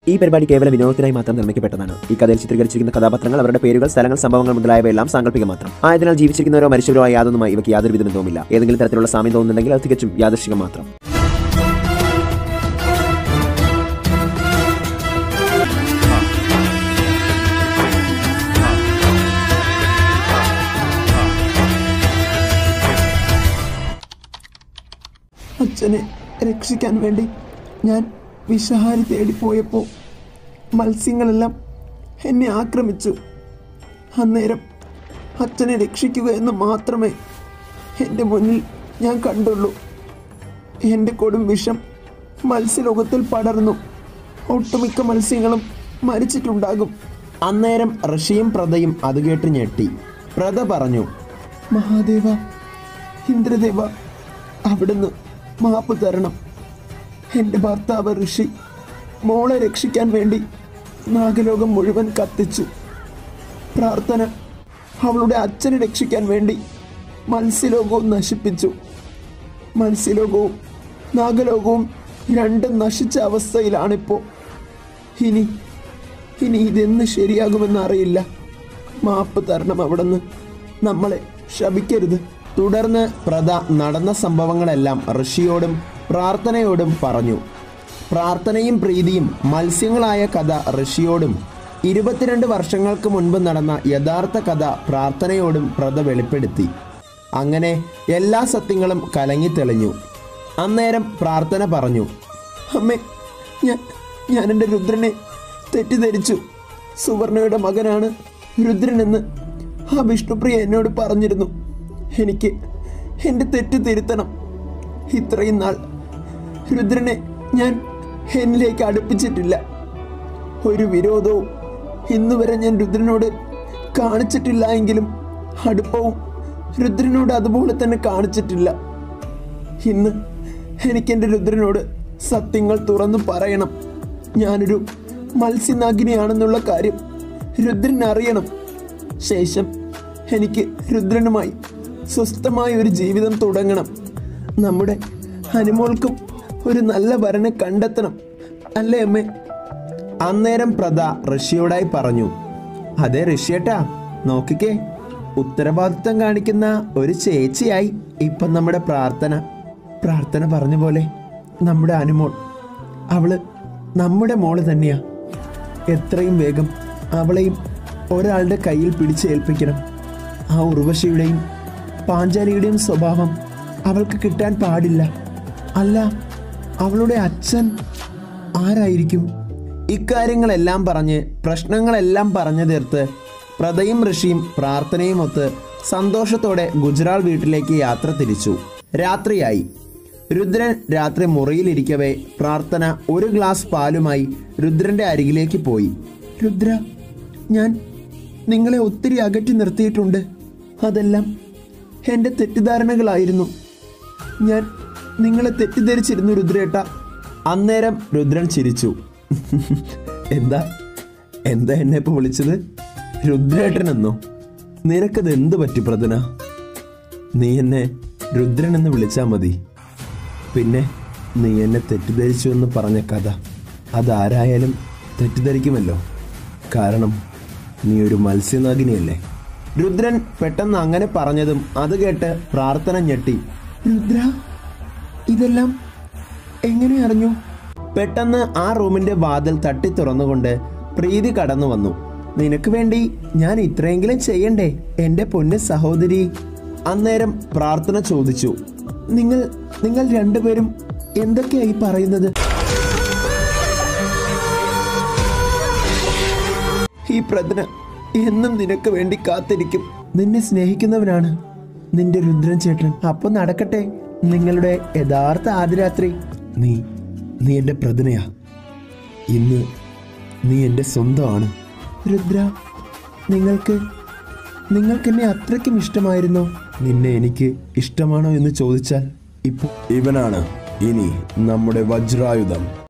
ഈ പരിപാടി കേവല വിനോദത്തിനായി മാത്രം നിർമ്മിക്കപ്പെട്ടതാണ് ഈ കഥയിൽ ചിത്രീകരിച്ചിരിക്കുന്ന കഥാപാത്രങ്ങൾ അവരുടെ പേരുകൾ സ്ഥലങ്ങൾ സംഭവങ്ങൾ മുതലായവയെല്ലാം സാങ്കല്പിക മാത്രം ആയതിനാൽ ജീവിച്ചിരിക്കുന്നവരോ മരിച്ചവരോ ആയ യാതൊന്നുമായി ഇവയ്ക്ക് യാതൊരു വിധ ബന്ധവുമില്ല ഏതെങ്കിലും തരത്തിലുള്ള സാമ്യം തോന്നുന്നുണ്ടെങ്കിൽ അത് തികച്ചും യാദൃശികം മാത്രം അച്ഛനെ രക്ഷിക്കാൻ വേണ്ടി ഞാൻ വിഷഹാരി തേടിപ്പോയപ്പോൾ മത്സ്യങ്ങളെല്ലാം എന്നെ ആക്രമിച്ചു അന്നേരം അച്ഛനെ രക്ഷിക്കുക എന്ന് മാത്രമേ എൻ്റെ മുന്നിൽ ഞാൻ കണ്ടുള്ളൂ എൻ്റെ കൊടും വിഷം മത്സ്യലോകത്തിൽ പടർന്നു ഒട്ടുമിക്ക മത്സ്യങ്ങളും മരിച്ചിട്ടുണ്ടാകും അന്നേരം ഋഷിയും പ്രതയും അത് കേട്ട് ഞെട്ടി പ്രത പറഞ്ഞു മഹാദേവ ഇന്ദ്രദേവ അവിടുന്ന് മാപ്പ് തരണം എൻ്റെ ഭർത്താവ് ഋഷി മോളെ രക്ഷിക്കാൻ വേണ്ടി നാഗലോകം മുഴുവൻ കത്തിച്ചു പ്രാർത്ഥന അവളുടെ അച്ഛനെ രക്ഷിക്കാൻ വേണ്ടി മത്സ്യലോകവും നശിപ്പിച്ചു മത്സ്യലോകവും നാഗലോകവും രണ്ടും നശിച്ച അവസ്ഥയിലാണിപ്പോൾ ഇനി ഇനി ഇതെന്ന് ശരിയാകുമെന്ന് അറിയില്ല മാപ്പ് തരണം അവിടുന്ന് നമ്മളെ ശപിക്കരുത് തുടർന്ന് പ്രത നടന്ന സംഭവങ്ങളെല്ലാം ഋഷിയോടും പ്രാർത്ഥനയോടും പറഞ്ഞു പ്രാർത്ഥനയും പ്രീതിയും മത്സ്യങ്ങളായ കഥ ഋഷിയോടും ഇരുപത്തിരണ്ട് വർഷങ്ങൾക്ക് മുൻപ് നടന്ന യഥാർത്ഥ കഥ പ്രാർത്ഥനയോടും പ്രത വെളിപ്പെടുത്തി അങ്ങനെ എല്ലാ സത്യങ്ങളും കലങ്ങി തെളിഞ്ഞു അന്നേരം പ്രാർത്ഥന പറഞ്ഞു അമ്മേ ഞാൻ ഞാൻ എൻ്റെ രുദ്രനെ തെറ്റിദ്ധരിച്ചു സുവർണയുടെ മകനാണ് രുദ്രനെന്ന് ആ വിഷ്ണുപ്രിയ എന്നോട് പറഞ്ഞിരുന്നു എനിക്ക് എൻ്റെ തെറ്റ് തിരുത്തണം ഇത്രയും നാൾ രുദ്രനെ ഞാൻ എന്നിലേക്ക് അടുപ്പിച്ചിട്ടില്ല ഒരു വിരോധവും ഇന്ന് വരെ ഞാൻ രുദ്രനോട് കാണിച്ചിട്ടില്ല എങ്കിലും അടുപ്പവും രുദ്രനോട് അതുപോലെ തന്നെ കാണിച്ചിട്ടില്ല ഇന്ന് എനിക്കെൻ്റെ രുദ്രനോട് സത്യങ്ങൾ തുറന്നു പറയണം ഞാനൊരു മത്സ്യനാഗിനിയാണെന്നുള്ള കാര്യം രുദ്രൻ അറിയണം ശേഷം എനിക്ക് രുദ്രനുമായി സ്വസ്ഥമായ ഒരു ജീവിതം തുടങ്ങണം നമ്മുടെ ഹനുമോൾക്കും ഒരു നല്ല വരനെ കണ്ടെത്തണം അല്ലേ അമ്മേ അന്നേരം പ്രത ഋഷിയോടായി പറഞ്ഞു അതെ ഋഷിയേട്ടാ നോക്കിക്കേ ഉത്തരവാദിത്വം കാണിക്കുന്ന ഒരു ചേച്ചിയായി ഇപ്പം നമ്മുടെ പ്രാർത്ഥന പ്രാർത്ഥന പറഞ്ഞ പോലെ നമ്മുടെ അനുമോൾ അവള് നമ്മുടെ മോള് തന്നെയാ എത്രയും വേഗം അവളെയും ഒരാളുടെ കയ്യിൽ പിടിച്ചേൽപ്പിക്കണം ആ ഉർവശിയുടെയും പാഞ്ചാലിയുടെയും സ്വഭാവം അവൾക്ക് കിട്ടാൻ പാടില്ല അല്ല അവളുടെ അച്ഛൻ ആരായിരിക്കും ഇക്കാര്യങ്ങളെല്ലാം പറഞ്ഞ് പ്രശ്നങ്ങളെല്ലാം പറഞ്ഞു തീർത്ത് പ്രതയും ഋഷിയും പ്രാർത്ഥനയും ഒത്ത് സന്തോഷത്തോടെ ഗുജറാൾ വീട്ടിലേക്ക് യാത്ര തിരിച്ചു രാത്രിയായി രുദ്രൻ രാത്രി മുറിയിലിരിക്കവേ പ്രാർത്ഥന ഒരു ഗ്ലാസ് പാലുമായി രുദ്രന്റെ അരികിലേക്ക് പോയി രുദ്ര ഞാൻ നിങ്ങളെ ഒത്തിരി അകറ്റി നിർത്തിയിട്ടുണ്ട് അതെല്ലാം എൻ്റെ തെറ്റിദ്ധാരണകളായിരുന്നു ഞാൻ നിങ്ങളെ തെറ്റിദ്ധരിച്ചിരുന്നു രുദ്രേട്ട അന്നേരം രുദ്രൻ ചിരിച്ചു എന്താ എന്താ എന്നെ ഇപ്പൊ വിളിച്ചത് രുദ്രേട്ടനെന്നോ നിനക്കത് എന്ത് പറ്റി പ്രദന നീ എന്നെ രുദ്രൻ എന്ന് വിളിച്ചാ മതി പിന്നെ നീ എന്നെ തെറ്റിദ്ധരിച്ചു എന്ന് പറഞ്ഞ കഥ അതാരായാലും തെറ്റിദ്ധരിക്കുമല്ലോ കാരണം നീ ഒരു മത്സ്യനാഗിനിയല്ലേ രുദ്രൻ പെട്ടെന്ന് അങ്ങനെ പറഞ്ഞതും അത് കേട്ട് പ്രാർത്ഥന ഞെട്ടി രുദ്ര ഇതെല്ലാം എങ്ങനെ അറിഞ്ഞു പെട്ടെന്ന് ആ റൂമിന്റെ വാതിൽ തട്ടി തുറന്നുകൊണ്ട് പ്രീതി കടന്നു വന്നു നിനക്ക് വേണ്ടി ഞാൻ ഇത്രയെങ്കിലും ചെയ്യണ്ടേ എന്റെ പൊന്ന് സഹോദരി അന്നേരം പ്രാർത്ഥന ചോദിച്ചു നിങ്ങൾ നിങ്ങൾ രണ്ടുപേരും എന്തൊക്കെയായി പറയുന്നത് ഈ പ്രജ്ഞ എന്നും നിനക്ക് വേണ്ടി കാത്തിരിക്കും നിന്നെ സ്നേഹിക്കുന്നവനാണ് നിന്റെ രുദ്രൻ ചേട്ടൻ അപ്പൊ നടക്കട്ടെ നിങ്ങളുടെ യഥാർത്ഥ ആദ്യരാത്രി നീ നീ എന്റെ പ്രദനയാ ഇന്ന് നീ എന്റെ സ്വന്തമാണ് രുദ്ര നിങ്ങൾക്ക് നിങ്ങൾക്ക് എന്നെ അത്രയ്ക്കും ഇഷ്ടമായിരുന്നോ നിന്നെ എനിക്ക് ഇഷ്ടമാണോ എന്ന് ചോദിച്ചാൽ ഇപ്പോൾ ഇവനാണ് ഇനി നമ്മുടെ വജ്രായുധം